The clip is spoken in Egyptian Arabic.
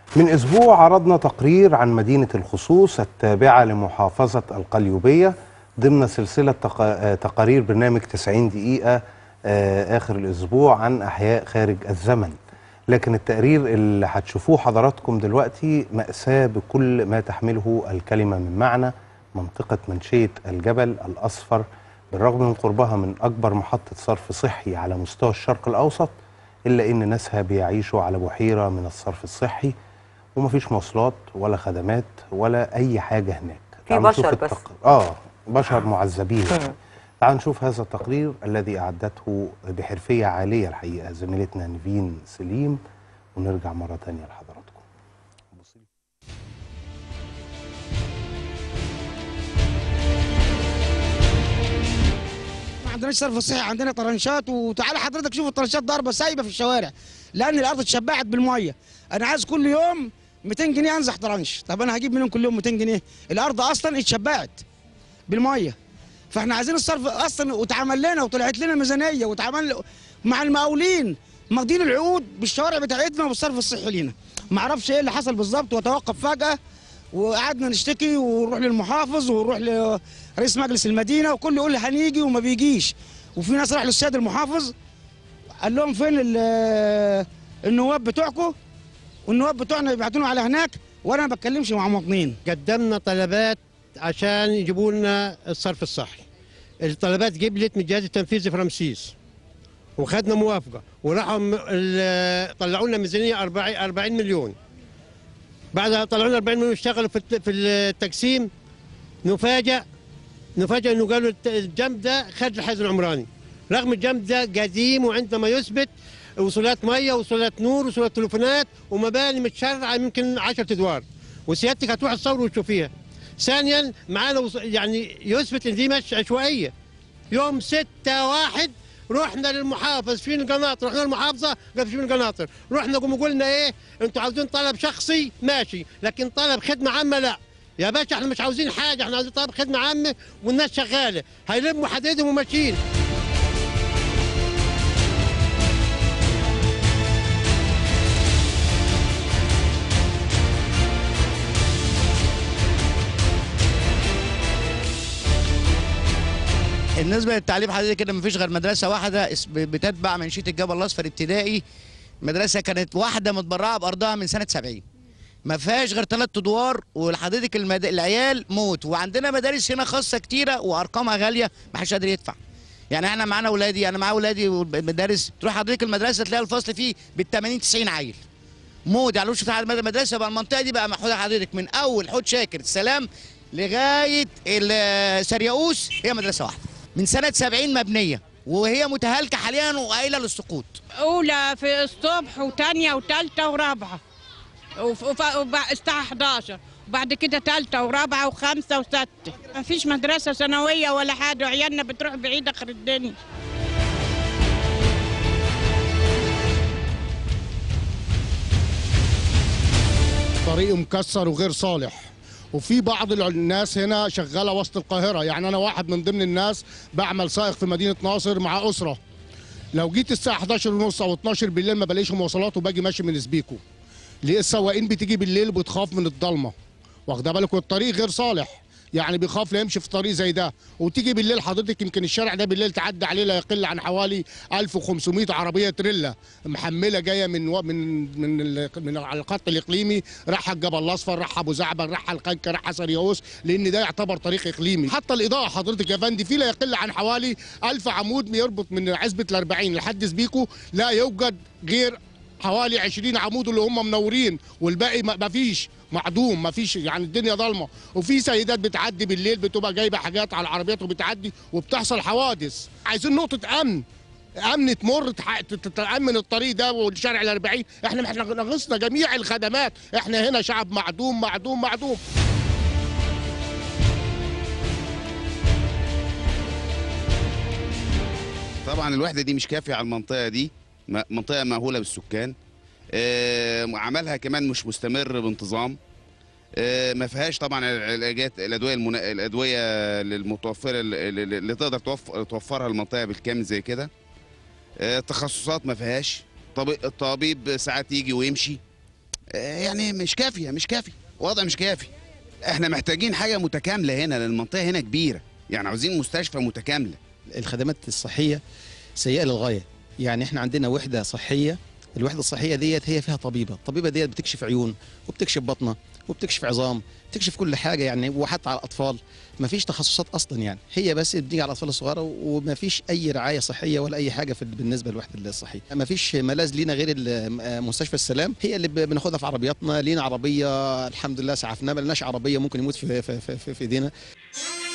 من أسبوع عرضنا تقرير عن مدينة الخصوص التابعة لمحافظة القليوبية ضمن سلسلة تق- آه، تقارير برنامج 90 دقيقة آه، آخر الأسبوع عن أحياء خارج الزمن لكن التقرير اللي هتشوفوه حضراتكم دلوقتي مأساة بكل ما تحمله الكلمة من معنى منطقة منشية الجبل الأصفر بالرغم من قربها من أكبر محطة صرف صحي على مستوى الشرق الأوسط إلا إن ناسها بيعيشوا على بحيرة من الصرف الصحي ومفيش مواصلات ولا خدمات ولا أي حاجة هناك في تعالوا نشوف بشر بس. التق- آه بشر معذبين يعني. تعالوا نشوف هذا التقرير الذي أعدته بحرفية عالية الحقيقة زميلتنا نيفين سليم ونرجع مرة تانية لحضراتكم ما عندناش صرف صحي عندنا طرنشات وتعالى حضرتك شوف الطرنشات ضاربه سايبه في الشوارع لان الارض اتشبعت بالميه انا عايز كل يوم 200 جنيه انزح طرنش طب انا هجيب منهم كل يوم 200 جنيه الارض اصلا اتشبعت بالميه فاحنا عايزين الصرف اصلا واتعمل لنا وطلعت لنا ميزانيه واتعمل مع المقاولين ماضيين العقود بالشوارع بتاعتنا والصرف الصحي لينا ما اعرفش ايه اللي حصل بالظبط وتوقف فجاه وقعدنا نشتكي ونروح للمحافظ ونروح لرئيس مجلس المدينه وكل يقول لي هنيجي وما بيجيش وفي ناس راح للسيد المحافظ قال لهم فين ال- النواب بتوعكم والنواب بتوعنا يبعتونا على هناك وانا ما بتكلمش مع مواطنين قدمنا طلبات عشان يجيبوا لنا الصرف الصحي الطلبات قبلت من الجهاز التنفيذي في رمسيس وخدنا موافقه وراحوا م- ال- طلعوا لنا ميزانيه 40 40 مليون بعدها طلعوا لنا 40 مليون اشتغلوا في الت- في التقسيم نفاجأ نفاجأ انه قالوا الت- الجنب ده خد الحيز العمراني رغم الجنب ده قديم وعنده ما يثبت وصولات ميه وصولات نور وصولات تليفونات ومباني متشرعه يمكن 10 ادوار وسيادتك هتروح تصور وتشوفيها ثانيا معانا وص- يعني يثبت ان دي مش عشوائيه يوم 6 واحد رحنا للمحافظ فين القناطر رحنا للمحافظه قال فين القناطر رحنا قوموا قلنا ايه انتوا عاوزين طلب شخصي ماشي لكن طلب خدمه عامه لا يا باشا احنا مش عاوزين حاجه احنا عاوزين طلب خدمه عامه والناس شغاله هيلموا حديدهم وماشيين بالنسبه للتعليم حضرتك كده مفيش غير مدرسه واحده اس- ب- بتتبع منشيه الجبل الاصفر ابتدائي مدرسه كانت واحده متبرعه بارضها من سنه 70 ما فيهاش غير ثلاث ادوار وحضرتك المد... العيال موت وعندنا مدارس هنا خاصه كتيره وارقامها غاليه ما حدش قادر يدفع يعني احنا معانا اولادي انا معايا اولادي والمدارس تروح حضرتك المدرسه تلاقي الفصل فيه بال 80 90 عيل مود يعني لو شفت حد- مدرسه بقى المنطقه دي بقى محوطه حضرتك من اول حوت شاكر السلام لغايه ال- سرياوس هي مدرسه واحده من سنه 70 مبنيه وهي متهالكه حاليا وقايله للسقوط أولى في الصبح وتانية وتالتة ورابعة وف- وف- وبع- الساعة 11 وبعد كده تالتة ورابعة وخمسة وستة ما فيش مدرسة ثانوية ولا حاجة وعيالنا بتروح بعيد آخر الدنيا طريق مكسر وغير صالح وفي بعض الع- الناس هنا شغاله وسط القاهره يعني انا واحد من ضمن الناس بعمل سائق في مدينه ناصر مع اسره لو جيت الساعه 11 ونص او 12 بالليل ما بلاقيش مواصلات وباجي ماشي من سبيكو ليه السواقين بتيجي بالليل بتخاف من الضلمه واخده بالك والطريق غير صالح يعني بيخاف لا يمشي في طريق زي ده وتيجي بالليل حضرتك يمكن الشارع ده بالليل تعدي عليه لا يقل عن حوالي 1500 عربيه تريلا محمله جايه من و... من من ال... من على الخط الاقليمي رايحه الجبل الاصفر رايحه ابو زعبل رايحه القنكه رايحه سرياوس لان ده يعتبر طريق اقليمي حتى الاضاءه حضرتك يا فندي في لا يقل عن حوالي 1000 عمود بيربط من عزبه ال 40 لحد سبيكو لا يوجد غير حوالي 20 عمود اللي هم منورين والباقي ما ما فيش معدوم ما فيش يعني الدنيا ضلمه وفي سيدات بتعدي بالليل بتبقى جايبه حاجات على العربيات وبتعدي وبتحصل حوادث عايزين نقطه امن امن تمر تح- ت- تامن الطريق ده والشارع ال 40 احنا احنا ناقصنا جميع الخدمات احنا هنا شعب معدوم معدوم معدوم طبعا الوحده دي مش كافيه على المنطقه دي م- منطقه مأهوله بالسكان آه، عملها كمان مش مستمر بانتظام آه، ما فيهاش طبعا العلاجات الادويه المنا... الادويه المتوفره اللي اللي تقدر توفر توفرها المنطقه بالكامل زي كده آه، تخصصات ما فيهاش طبي- الطبيب ساعات يجي ويمشي آه، يعني مش كافيه مش كافي وضع مش كافي احنا محتاجين حاجه متكامله هنا لان المنطقه هنا كبيره يعني عاوزين مستشفى متكامله الخدمات الصحيه سيئه للغايه يعني احنا عندنا وحده صحيه الوحده الصحيه ديت هي فيها طبيبه الطبيبه ديت بتكشف عيون وبتكشف بطنه وبتكشف عظام بتكشف كل حاجه يعني وحتى على الاطفال ما فيش تخصصات اصلا يعني هي بس بتيجي على الاطفال الصغيره وما فيش اي رعايه صحيه ولا اي حاجه في بالنسبه للوحده الصحيه ما فيش ملاذ لينا غير ال- مستشفى السلام هي اللي بناخدها في عربياتنا لينا عربيه الحمد لله سعفناها ما لناش عربيه ممكن يموت في في في, في, في ايدينا